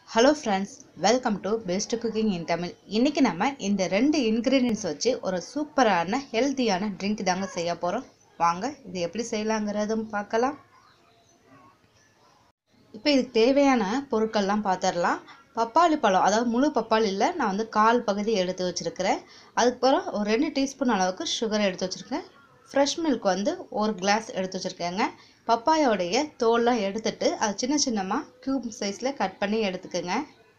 hello friends welcome to best cooking in Tamil இன்றைக்கி நம்ம இந்த ரெண்டு இன்க்ரீடியன்ஸ் வச்சு ஒரு சூப்பரான ஹெல்த்தியான ட்ரிங்க் தாங்க செய்ய போகிறோம் வாங்க இது எப்படி செய்யலாங்கிறதும் பார்க்கலாம் இப்போ இதுக்கு தேவையான பொருட்கள்லாம் பார்த்துடலாம் பப்பாளி பழம் அதாவது முழு பப்பாளியில் நான் வந்து கால் பகுதி எடுத்து வச்சுருக்கிறேன் அதுக்கப்புறம் ஒரு ரெண்டு டீஸ்பூன் அளவுக்கு சுகர் எடுத்து வச்சுருக்கேன் ஃப்ரெஷ் மில்க் வந்து ஒரு கிளாஸ் எடுத்து வச்சுருக்கேங்க பப்பாயோடைய தோல்லாம் எடுத்துட்டு அது சின்ன சின்னமாக க்யூப் சைஸில் கட் பண்ணி எடுத்துக்கோங்க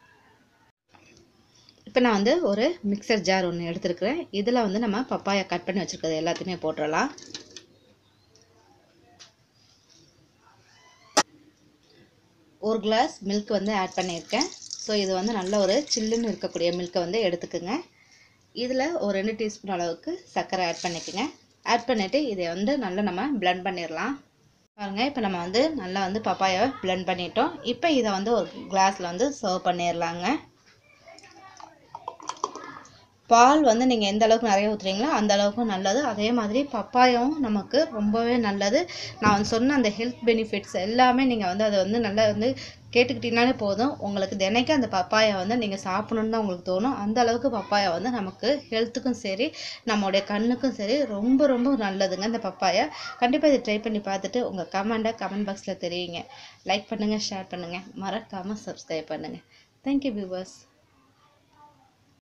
இப்போ நான் வந்து ஒரு மிக்சர் ஜார் ஒன்று எடுத்துருக்கிறேன் இதில் வந்து நம்ம பப்பாயா கட் பண்ணி வச்சுருக்கிறது எல்லாத்தையுமே போட்டுடலாம் ஒரு கிளாஸ் மில்க் வந்து ஆட் பண்ணியிருக்கேன் ஸோ இது வந்து நல்ல ஒரு சில்லுன்னு இருக்கக்கூடிய மில்க்கை வந்து எடுத்துக்கோங்க இதில் ஒரு ரெண்டு டீஸ்பூன் அளவுக்கு சர்க்கரை ஆட் பண்ணிக்கோங்க ஆட் பண்ணிவிட்டு இதை வந்து நல்லா நம்ம பிளெண்ட் பண்ணிடலாம் பாருங்கள் இப்போ நம்ம வந்து நல்லா வந்து பப்பாயாவை பிளெண்ட் பண்ணிட்டோம் இப்போ இதை வந்து ஒரு கிளாஸில் வந்து சர்வ் பண்ணிடலாங்க பால் வந்து நீங்கள் எந்த அளவுக்கு நிறைய ஊற்றுறீங்களோ அந்த அளவுக்கு நல்லது அதே மாதிரி பப்பாயாவும் நமக்கு ரொம்பவே நல்லது நான் வந்து சொன்ன அந்த ஹெல்த் பெனிஃபிட்ஸ் எல்லாமே நீங்கள் வந்து அதை வந்து நல்லா வந்து கேட்டுக்கிட்டீங்கனாலே போதும் உங்களுக்கு தினைக்கும் அந்த பப்பாயா வந்து நீங்கள் சாப்பிடணுன்னு தான் உங்களுக்கு தோணும் அந்த அளவுக்கு பப்பாயா வந்து நமக்கு ஹெல்த்துக்கும் சரி நம்மளுடைய கண்ணுக்கும் சரி ரொம்ப ரொம்ப நல்லதுங்க இந்த பப்பாயா கண்டிப்பாக இதை ட்ரை பண்ணி பார்த்துட்டு உங்கள் கமெண்ட்டை கமெண்ட் பாக்ஸில் தெரியுங்க லைக் பண்ணுங்கள் ஷேர் பண்ணுங்கள் மறக்காமல் சப்ஸ்கிரைப் பண்ணுங்கள் தேங்க்யூ வியூவர்ஸ்